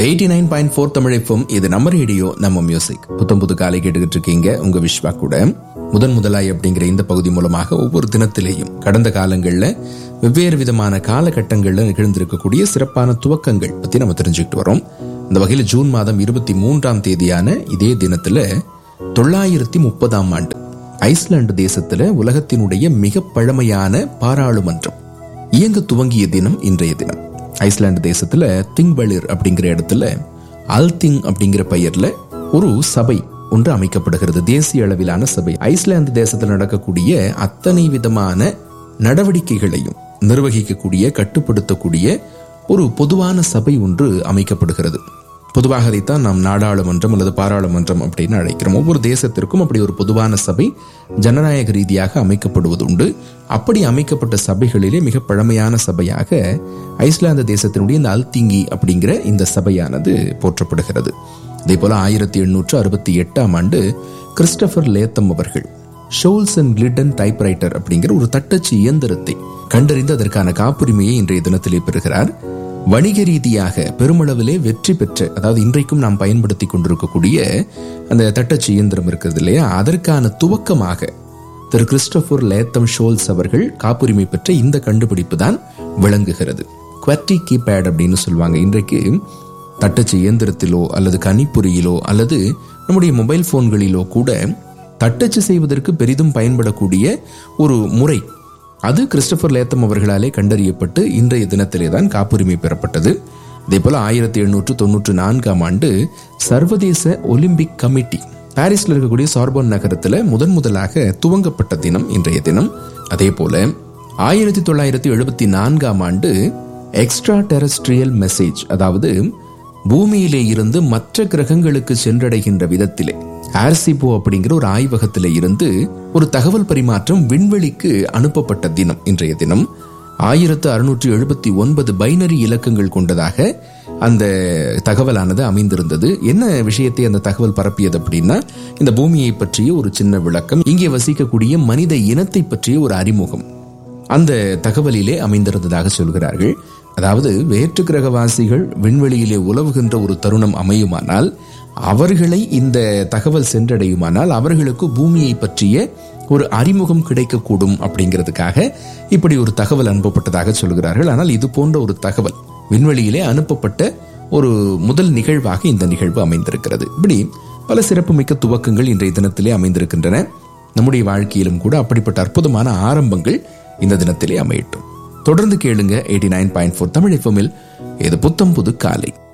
eighty nine point four தமிழைப்பும் இது நம்ம ரேடியோ நம்ம மியூசிக் புத்தம் புது காலை கேட்டுக்கிட்டு இருக்கீங்க உங்க விஸ்வா கூட முதன் முதலாய் அப்படிங்கிற இந்த பகுதி மூலமாக ஒவ்வொரு தினத்திலேயும் கடந்த காலங்களில் வெவ்வேறு விதமான காலகட்டங்களில் நிகழ்ந்திருக்கக்கூடிய சிறப்பான துவக்கங்கள் பத்தி நம்ம தெரிஞ்சுக்கிட்டு வரோம் இந்த வகையில் ஜூன் மாதம் இருபத்தி மூன்றாம் தேதியான இதே தினத்துல தொள்ளாயிரத்தி முப்பதாம் ஆண்டு ஐஸ்லாந்து தேசத்துல உலகத்தினுடைய மிக பழமையான பாராளுமன்றம் இயங்க துவங்கிய தினம் இன்றைய தினம் ஐஸ்லாந்து தேசத்துல திங்பளிர் அப்படிங்கிற இடத்துல அல்திங் அப்படிங்கிற பெயர்ல ஒரு சபை ஒன்று அமைக்கப்படுகிறது தேசிய அளவிலான சபை ஐஸ்லாந்து தேசத்தில் நடக்கக்கூடிய அத்தனை விதமான நடவடிக்கைகளையும் நிர்வகிக்கக்கூடிய கட்டுப்படுத்தக்கூடிய ஒரு பொதுவான சபை ஒன்று அமைக்கப்படுகிறது பொதுவாக அதைத்தான் நாம் நாடாளுமன்றம் அல்லது பாராளுமன்றம் அப்படின்னு அழைக்கிறோம் ஒவ்வொரு தேசத்திற்கும் அப்படி ஒரு பொதுவான சபை ஜனநாயக ரீதியாக அமைக்கப்படுவது உண்டு அப்படி அமைக்கப்பட்ட சபைகளிலே மிக பழமையான சபையாக ஐஸ்லாந்து தேசத்தினுடைய இந்த அல்திங்கி அப்படிங்கிற இந்த சபையானது போற்றப்படுகிறது அதே போல ஆயிரத்தி எண்ணூற்று அறுபத்தி எட்டாம் ஆண்டு கிறிஸ்டபர் லேத்தம் அவர்கள் ஷோல்ஸ் அண்ட் கிளிட்டன் டைப்ரைட்டர் அப்படிங்கிற ஒரு தட்டச்சு இயந்திரத்தை கண்டறிந்து அதற்கான காப்புரிமையை இன்றைய தினத்திலே பெறுகிறார் வணிக ரீதியாக பெருமளவிலே வெற்றி பெற்ற அதாவது இன்றைக்கும் நாம் பயன்படுத்தி கொண்டிருக்கக்கூடிய அந்த தட்டச்சு இயந்திரம் இருக்கிறது இல்லையா அதற்கான துவக்கமாக திரு கிறிஸ்டபர் லேத்தம் ஷோல்ஸ் அவர்கள் காப்புரிமை பெற்ற இந்த கண்டுபிடிப்பு தான் விளங்குகிறது குவர்டி கீபேட் அப்படின்னு சொல்லுவாங்க இன்றைக்கு தட்டச்சு இயந்திரத்திலோ அல்லது கணிப்பொறியிலோ அல்லது நம்முடைய மொபைல் போன்களிலோ கூட தட்டச்சு செய்வதற்கு பெரிதும் பயன்படக்கூடிய ஒரு முறை அது கிறிஸ்டபர் லேத்தம் அவர்களாலே கண்டறியப்பட்டு இன்றைய தினத்திலே தான் காப்புரிமை பெறப்பட்டது அதே போல ஆயிரத்தி எழுநூற்று தொன்னூற்று நான்காம் ஆண்டு சர்வதேச ஒலிம்பிக் கமிட்டி பாரிஸ்ல இருக்கக்கூடிய சார்போன் நகரத்துல முதன் முதலாக துவங்கப்பட்ட தினம் இன்றைய தினம் அதே போல ஆயிரத்தி தொள்ளாயிரத்தி எழுபத்தி நான்காம் ஆண்டு எக்ஸ்ட்ரா டெரஸ்ட்ரியல் மெசேஜ் அதாவது பூமியிலே இருந்து மற்ற கிரகங்களுக்கு சென்றடைகின்ற விதத்திலே ஆர்சிபோ அப்படிங்கிற ஒரு ஆய்வகத்திலே இருந்து ஒரு தகவல் பரிமாற்றம் விண்வெளிக்கு அனுப்பப்பட்ட தினம் இன்றைய தினம் ஆயிரத்து அறுநூற்றி எழுபத்தி ஒன்பது பைனரி இலக்கங்கள் கொண்டதாக அந்த தகவலானது அமைந்திருந்தது என்ன விஷயத்தை அந்த தகவல் பரப்பியது அப்படின்னா இந்த பூமியை பற்றிய ஒரு சின்ன விளக்கம் இங்கே வசிக்கக்கூடிய மனித இனத்தை பற்றிய ஒரு அறிமுகம் அந்த தகவலிலே அமைந்திருந்ததாக சொல்கிறார்கள் அதாவது வேற்று கிரகவாசிகள் விண்வெளியிலே உலவுகின்ற ஒரு தருணம் அமையுமானால் அவர்களை இந்த தகவல் சென்றடையுமானால் அவர்களுக்கு பூமியை பற்றிய ஒரு அறிமுகம் கிடைக்கக்கூடும் அப்படிங்கிறதுக்காக இப்படி ஒரு தகவல் அனுப்பப்பட்டதாக சொல்கிறார்கள் ஆனால் இது போன்ற ஒரு தகவல் விண்வெளியிலே அனுப்பப்பட்ட ஒரு முதல் நிகழ்வாக இந்த நிகழ்வு அமைந்திருக்கிறது இப்படி பல சிறப்புமிக்க துவக்கங்கள் இன்றைய தினத்திலே அமைந்திருக்கின்றன நம்முடைய வாழ்க்கையிலும் கூட அப்படிப்பட்ட அற்புதமான ஆரம்பங்கள் இந்த தினத்திலே அமையட்டும் தொடர்ந்து கேளுங்க eighty nine point four Tamil எஃப்எம்மில் இது புத்தம் புது காலை